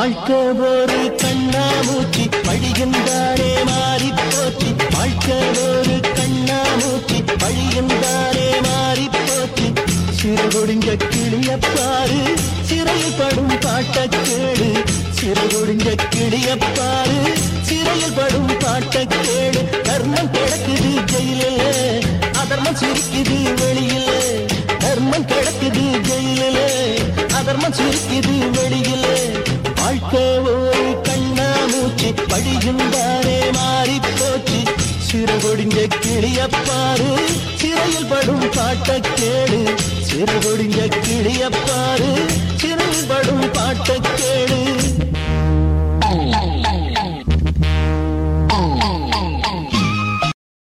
வாழ்க்கை ஒரு கண்ணாமூச்சி பழியுந்தானே மாறி போச்சு வாழ்க்கை ஒரு கண்ணாமூச்சி பழியுந்தானே மாறி போச்சு சிறுகொடிஞ்ச கிளியப்பாரு சிறையில் படும் பாட்டக் கேடு சிறுகொடிஞ்ச கிளியப்பாரு சிறையில் படும் பாட்டக் கேடு கர்மம் கிடக்குது ஜெயிலில் அதர்மம் சிரிக்குது வெளியில தர்மம் கிடக்குது ஜெயிலில் அதர்மம் சிரிக்குது வெளியில வாழ்க்கை ஒரு கண்ணாமூச்சி பழியுந்தானே மாறி போச்சு சிறுகொடிஞ்ச கிளியப்பாரு சிறையில் படும் பாட்டக் கேடு சிறுகொடிஞ்ச கிளியப்பாரு சிறையில் படும் பாட்டக் கேடு